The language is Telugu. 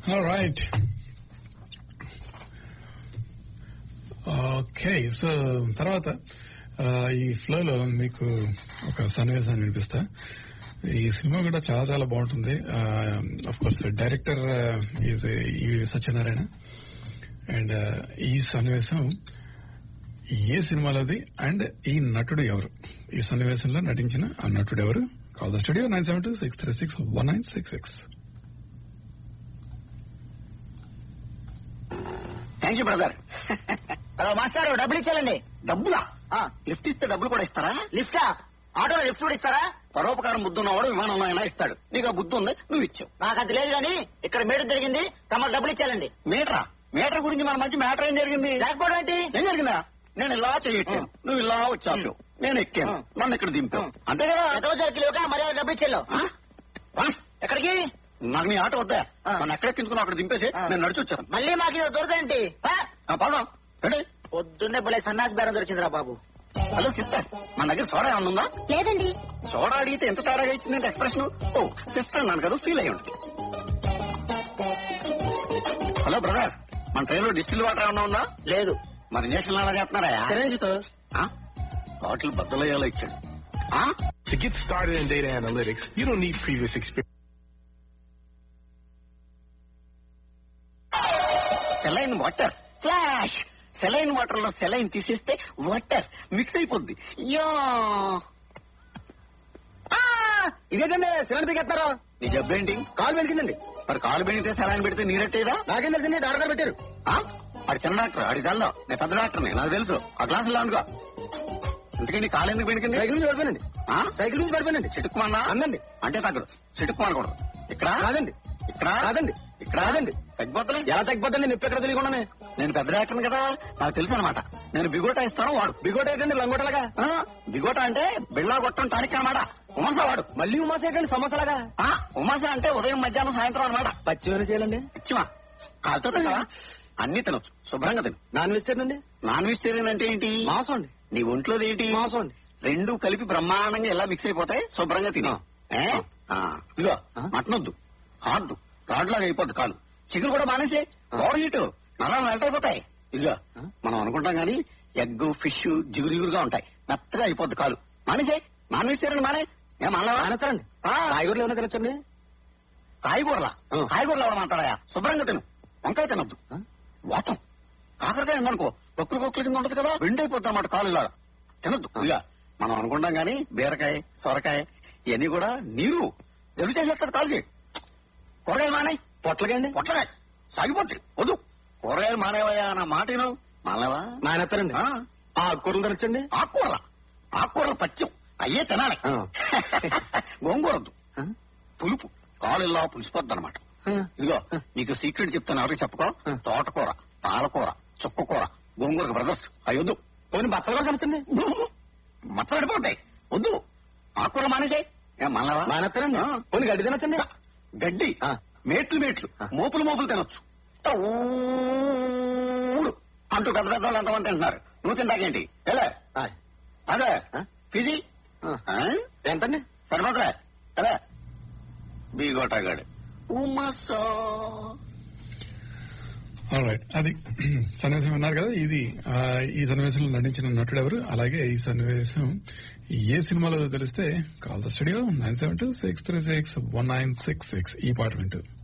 రైట్ ఓకే సో తర్వాత ఆ, ఈ ఫ్లోలో మీకు ఒక సన్నివేశాన్ని వినిపిస్తా ఈ సినిమా కూడా చాలా చాలా బాగుంటుంది అఫ్ కోర్స్ డైరెక్టర్ ఈజ్ ఈ సత్యనారాయణ అండ్ ఈ సన్నివేశం ఏ సినిమాలోది అండ్ ఈ నటుడు ఎవరు ఈ సన్నివేశంలో నటించిన ఆ నటుడు ఎవరు call the studio nine seven two six three six one nine six six thank you brother hello master డబ్బులు ఇచ్చాలండి డబ్బులా లిఫ్ట్ ఇస్తే డబ్బులు కూడా ఇస్తారా లిఫ్టా ఆటోలో లిఫ్ట్ కూడా ఇస్తారా పరోపకారం బుద్ధి ఉన్నవాడు విమానంలో అయినా ఇస్తాడు నీకు ఆ బుద్ధి ఉంది నువ్వు ఇచ్చావు నాకు అది లేదు కానీ ఇక్కడ మీటర్ జరిగింది తమ డబ్బులు ఇచ్చాలండి మీటరా మీటర్ గురించి మన మధ్య మ్యాటర్ ఏం జరిగింది లేకపోవడం ఏంటి ఏం జరిగిందా నేను ఇలా చేయట్టాను నువ్వు ఇలా వచ్చావు నేను ఎక్కాను నన్ను ఇక్కడ దింపావు అంతే కదా ఎంతో సర్కిల్ మరి డబ్బు ఇచ్చేళ్ళు ఆ? ఆ? ఎక్కడికి నాకు నీ ఆట వద్దా ఆ. నన్ను ఎక్కడెక్కించుకుని అక్కడ దింపేసి ఆ. నేను నడిచి వచ్చాను మళ్ళీ మాకు ఇది దొరకండి ఆ, పదం రెడీ పొద్దున్నే భలే సన్నాసి బేరం దొరికిందిరా బాబు హలో సిస్టర్ మన దగ్గర సోడా ఏమన్నా ఉందా లేదండి సోడా అడిగితే ఎంత తేడాగా ఇచ్చిందంటే ఎక్స్ప్రెషన్ ఓ సిస్టర్ అన్నాను కదా ఫీల్ అయ్యి ఉంటుంది హలో బ్రదర్ మన ట్రైన్ లో డిస్టిల్ వాటర్ ఏమన్నా ఉందా లేదు మరి ఇంజక్షన్ అలా చేస్తున్నారా ఆ? బాటిల్ బద్దలయ్యేలా ఇచ్చాడు ఆ? To get started in data analytics, you don't need previous experience. Saline water flush saline water లో సెలైన్ తీసేస్తే వాటర్ మిక్స్ అయిపోద్ది యా ఇదేంటండి సిలిండర్ పీకెత్తారు నీ జబ్బేంటి కాలు వెలిగిందండి మరి కాలు పెడితే సెలైన్ పెడితే నీరెట్టేదా నాకేం తెలిసింది డాక్టర్ గారు పెట్టారు ఆ? ఆడి చిన్న డాక్టర్ ఆడి తెల్దాం నేను పెద్ద డాక్టర్ని నాకు తెలుసు ఆ గ్లాసులో అనుకో ఎందుకండి కాలు ఎందుకు పెడికింది సైకిల్ నుంచి పడిపోయినండి ఆ? సైకిల్ నుంచి పడిపోయినండి చిటుక్కుమన్నా అందండి అంటే తగ్గదు చిటుక్కుమనకూడదు ఇక్కడ కాదండి ఇక్కడ కాదండి ఇక్కడ కాదండి తగ్గిపోతలే ఎలా తగ్గిపోద్దండి నొప్పి ఎక్కడ తెలియకుండానే నేను పెద్ద డాక్టర్ని కదా నాకు తెలుసు అనమాట నేను బిగోటా ఇస్తాను వాడు బిగోట ఏంటండి లంగోటలాగా ఆ, బిగోటా అంటే బిళ్ళా కొట్టం టానిక్ అన్నమాట ఉమాస వాడు మళ్ళీ ఉమాస ఏంటండి సమోసాలాగా ఆ, ఉమాస అంటే ఉదయం మధ్యాహ్నం సాయంత్రం అనమాట పచ్చిమిరప చేయాలండి ఇచ్చిమా కాలుతో తింటావా అన్ని తినొచ్చు శుభ్రంగా తిను నాన్ వెజిటేరియన్ అండి నాన్ వెజిటేరియన్ అంటే ఏంటి మాంసం అండి నీ ఒంట్లోది ఏంటి మాంసం అండి రెండు కలిపి బ్రహ్మాండంగా ఎలా మిక్స్ అయిపోతాయి శుభ్రంగా తిని ఏ? ఆ, ఇదిగో ఆ? మటన్ వద్దు హార్డ్ రాడ్ లాగా అయిపోద్ది కాలు చికెన్ కూడా మానేసే ఓవర్ హీట్ నరాలు మెల్ట్ అయిపోతాయి ఇదిగో మనం అనుకుంటాం గానీ ఎగ్ ఫిష్ జిగురు జిగురుగా ఉంటాయి మెత్తగా అయిపోద్ది కాలు మానేసే నాన్ వెజిటేరియన్ మానే ఏం మానవా మానేస్తారండి ఆ. కాయగూరలు ఏమైనా తినొచ్చండి కాయగూరలా ఆ. కాయగూరలు ఎవరు మాట్లాడాయా శుభ్రంగా తిను వంకాయ తినొద్దు ఆ? వాతం కాకరకాయ ఉందనుకో ఒక్కరు ఒక్కరి కింద ఉంటది కదా వెండైపోద్ది అన్నమాట కాలు ఇలా తినొద్దు ఇక మనం అనుకుంటాం గానీ బీరకాయ సొరకాయ ఇవన్నీ కూడా నీరు జలుబు చేసేస్తుంది కాలుకి కూరగాయలు మానే పొట్లకండి పొట్లకాయ సాగిపోద్ది వద్దు కూరగాయలు మానేవయ్యా నా మాట విను మానేవా మానేస్తారండి ఆ, ఆకుకూరలు తినొచ్చండి ఆకుకూరల ఆకుకూరల పచ్చం అయ్యే తినాలి ఆ. గోంగూర వద్దు ఆ? పులుపు కాలు ఇలా పులిసిపోద్ది అనమాట ఆ. ఇదిగో నీకు సీక్రెట్ చెప్తాను ఎవరికి చెప్పుకో ఆ. తోటకూర పాలకూర చుక్కకూర గోంగూర బ్రదర్స్ అయ్యొద్దు పోనీ బత్తలు కూడా తినొచ్చండి మచ్చడిపోతాయి వద్దు ఆకుకూర మానేసాయి ఏం మానవా మానేస్తారండి ఆ. పోనీ గడ్డి తినొచ్చండి గడ్డి ఆ. మేట్లు మేట్లు మోపులు మోపులు తినొచ్చు ఊడు అంటూ పెద్ద పెద్ద వాళ్ళు ఎంతమంది తింటున్నారు నువ్వు తింటాకేంటి ఎలా ఆయ్. అదే ఆ? ఫిజీ ఆ. ఎంతండి సరిపోతలే ఎలా బీగోటాగాడు ఉమసా రైట్ అది సన్నివేశం విన్నారు కదా ఇది ఆ, ఈ సన్నివేశంలో నటించిన నటుడు ఎవరు అలాగే ఈ సన్నివేశం ఏ సినిమాలో తెలిస్తే call the studio nine seven two six three six one nine six six ఈ పాట వింటూ